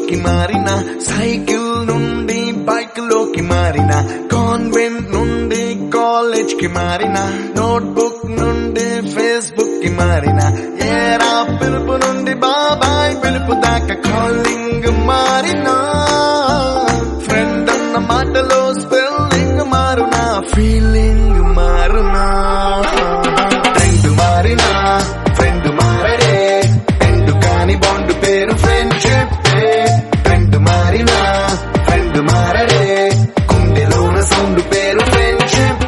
లోకి మారిన సైకిల్ నుండి బైక్ లోకి మారిన కాన్వెంట్ నుండి కాలేజ్ కి మారిన నోట్బుక్ నుండి ఫేస్బుక్ కి మారిన ఏరా పిలుపు నుండి బాబాయ్ పిలుపు దాకా కాలింగ్ మారిన ఫ్రెండ్ అన్న మాటలో స్పెల్లింగ్ మారునా ఫీలింగ్ మారునా ట్రెండ్ మారినా ఫ్రెండ్ మారడే ఎండు కాని బాండ్ పేరు ఫ్రెండ్షిప్ ట్రెండ్ మారినా ఫ్రెండ్ మారడే గుండెలోన సౌండ్ పేరు ఫ్రెండ్షిప్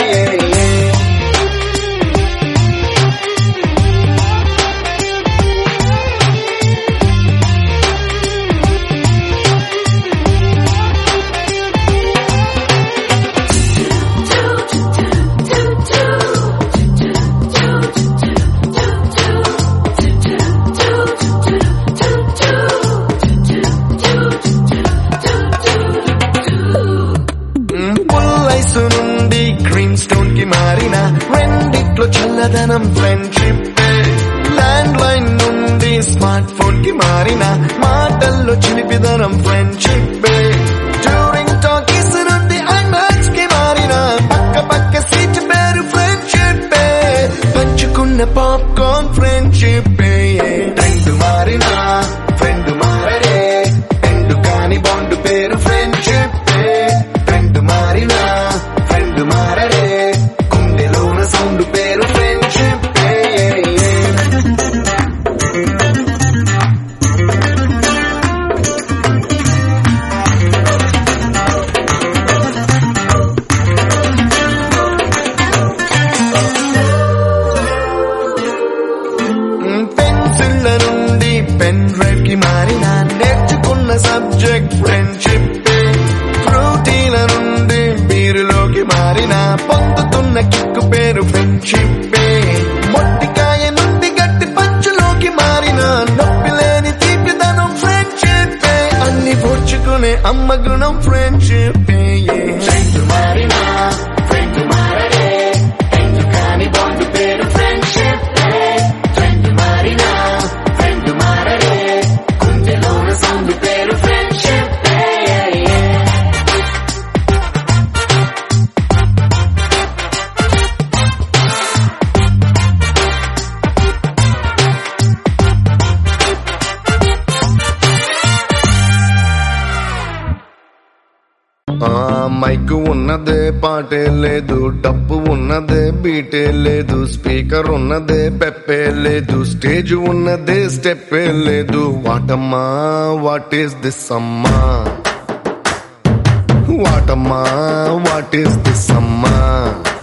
పుల్లైసు నుండి గ్రీన్ స్టోన్ కి మారిన రెండిట్లో చల్లదనం ఫ్రెండ్షిప్ ల్యాండ్ లైన్ నుండి స్మార్ట్ ఫోన్ కి మారిన మాటల్లో చిలిపిదనం ఫ్రెండ్షిప్ డ్యూరింగ్ టాకీస్ నుండి ఐమాక్స్ కి మారిన పక్క పక్క సీట్ పేరు ఫ్రెండ్షిప్ పంచుకున్న పాప్కార్న్ ఫ్రెండ్షిప్ ట్రెండ్ మారిన ఫ్రెండ్ మారడే ఎండు కాని బాండ్ పేరు ఫ్రెండ్షిప్ ఫ్రెండ్ మారిన ఫ్రెండ్ మారడే గుండెలోన సౌండ్ పేరు ఫ్రెండ్షిప్ పెన్సిల్ల నుండి పెన్ డ్రైవ్ కి మారిన నేర్చుకున్న సబ్జెక్ట్ ఫ్రెండ్షిప్ ఫ్రూటీల నుండి బీరులోకి మారిన పొందుతున్న కిక్కు పేరు ఫ్రెండ్షిప్ మొట్టికాయ నుండి గట్టి పంచులోకి మారిన నొప్పి లేని తీపిదనం ఫ్రెండ్షిప్ అన్ని పోర్చుకునే అమ్మ గుణం ఫ్రెండ్షిప్ ఫ్రెండ్ మారిన ఫ్రెండ్ మారడే ఎందు కాని బాండ్ పేరు ఫ్రెండ్షిప్ ఫ్రెండ్ మారినా ఫ్రెండ్ మారడే గుండెలోన సౌండ్ పేరు ఫ్రెండ్షిప్ ఆ మైక్ ఉన్నదే పాటే లేదు డబ్బు ఉన్నదే బీటే లేదు స్పీకర్ ఉన్నదే పెప్పే లేదు స్టేజ్ ఉన్నదే స్టెప్పే లేదు వాటమ్మా వాట్ ఈస్ దిస్ అమ్మా వాటమ్మా వాట్ ఈస్ దిస్ అమ్మా